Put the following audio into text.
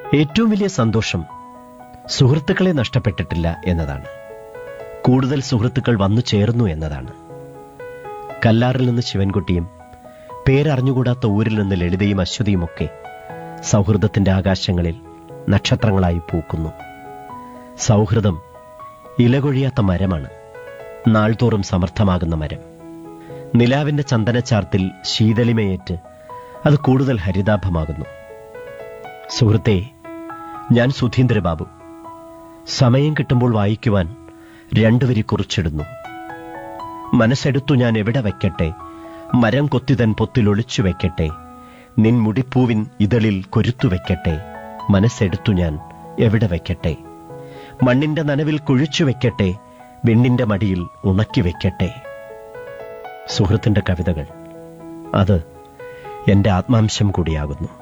ഏറ്റവും വലിയ സന്തോഷം സുഹൃത്തുക്കളെ നഷ്ടപ്പെട്ടിട്ടില്ല എന്നതാണ് കൂടുതൽ സുഹൃത്തുക്കൾ വന്നു ചേർന്നു എന്നതാണ് കല്ലാറിൽ നിന്ന് ശിവൻകുട്ടിയും പേരറിഞ്ഞുകൂടാത്ത ഊരിൽ നിന്ന് ലളിതയും അശ്വതിയുമൊക്കെ സൗഹൃദത്തിന്റെ ആകാശങ്ങളിൽ നക്ഷത്രങ്ങളായി പൂക്കുന്നു സൗഹൃദം ഇലകൊഴിയാത്ത മരമാണ് നാൾതോറും സമർത്ഥമാകുന്ന മരം നിലാവിന്റെ ചന്ദനച്ചാർത്തിൽ ശീതളിമയേറ്റ് അത് കൂടുതൽ ഹരിതാഭമാകുന്നു സുഹൃത്തെ ഞാൻ സുധീന്ദ്രബാബു സമയം കിട്ടുമ്പോൾ വായിക്കുവാൻ രണ്ടുവരി കുറിച്ചിടുന്നു മനസ്സെടുത്തു ഞാൻ എവിടെ വയ്ക്കട്ടെ മരം കൊത്തിതൻ പൊത്തിലൊളിച്ചു വെക്കട്ടെ നിൻ മുടിപ്പൂവിൻ ഇതളിൽ കൊരുത്തു വെക്കട്ടെ മനസ്സെടുത്തു ഞാൻ എവിടെ വെക്കട്ടെ മണ്ണിന്റെ നനവിൽ കുഴിച്ചു വെക്കട്ടെ വെണ്ണിന്റെ മടിയിൽ ഉണക്കി വെക്കട്ടെ സുഹൃത്തിന്റെ കവിതകൾ അത് എന്റെ ആത്മാംശം കൂടിയാകുന്നു